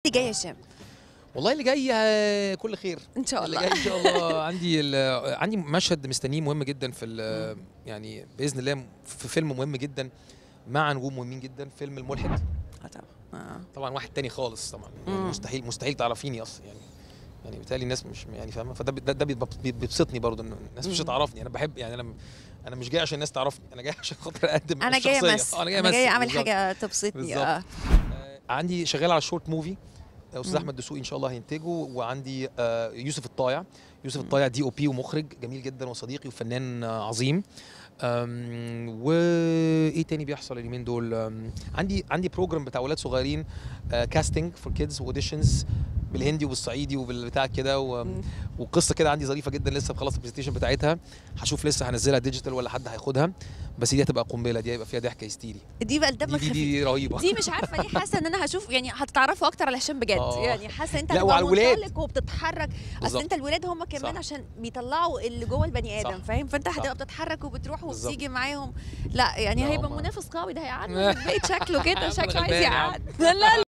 اللي جاي يا هشام والله اللي جاي آه، كل خير ان شاء اللي الله جاي ان شاء الله عندي ال- عندي مشهد مستنيه مهم جدا في ال- يعني باذن الله في فيلم مهم جدا مع نجوم مهمين جدا فيلم الملحد آه طبعا آه. طبعا واحد تاني خالص طبعا يعني مم. مستحيل مستحيل تعرفيني اصلا يعني يعني بالتالي الناس مش يعني فاهمه فده ده, ده بيبقى- بيبسطني برضه ان الناس مش مم. هتعرفني انا بحب يعني انا انا مش جاي عشان الناس تعرفني انا جاي عشان خاطر اقدم انا جايه الشخصية. امثل آه، انا جاي انا جايه أمثل، اعمل بالظبط. حاجه تبسطني بالظبط. اه آه، عندي شغال على شورت موفي استاذ مم. احمد دسوقي ان شاء الله هينتجه وعندي آه، يوسف الطايع يوسف مم. الطايع دي او بي ومخرج جميل جدا وصديقي وفنان آه، عظيم أم، وايه تاني بيحصل اليومين دول أم، عندي عندي بروجرام بتاع اولاد صغيرين كاستنج فور كيدز واوديشنز بالهندي وبالصعيدي وبالبتاع كده و- مم. وقصه كده عندي ظريفه جدا لسه مخلص البرزنتيشن بتاعتها هشوف لسه هنزلها ديجيتال ولا حد هياخدها بس دي هتبقى قنبله دي هيبقى فيها ضحك هيستيري دي بقى الدم دي, دي, الخفيف دي رهيبه دي مش عارفه ليه حاسه ان انا هشوف يعني هتتعرفوا اكتر على هشام بجد آه. يعني حاسه انت لا، هتبقى وعلى الولاد. منطلق وبتتحرك اصل بالظبط. انت الولاد هم كمان صح. عشان بيطلعوا اللي جوه البني ادم صح. فاهم فانت صح. هتبقى بتتحرك وبتروح بالظبط. وبتيجي معاهم لا يعني لا، هيبقى هم- منافس قوي ده هيقعدنا في البيت شكله كده أنا شكله عايز غلبان يا عم. يقعد لا لا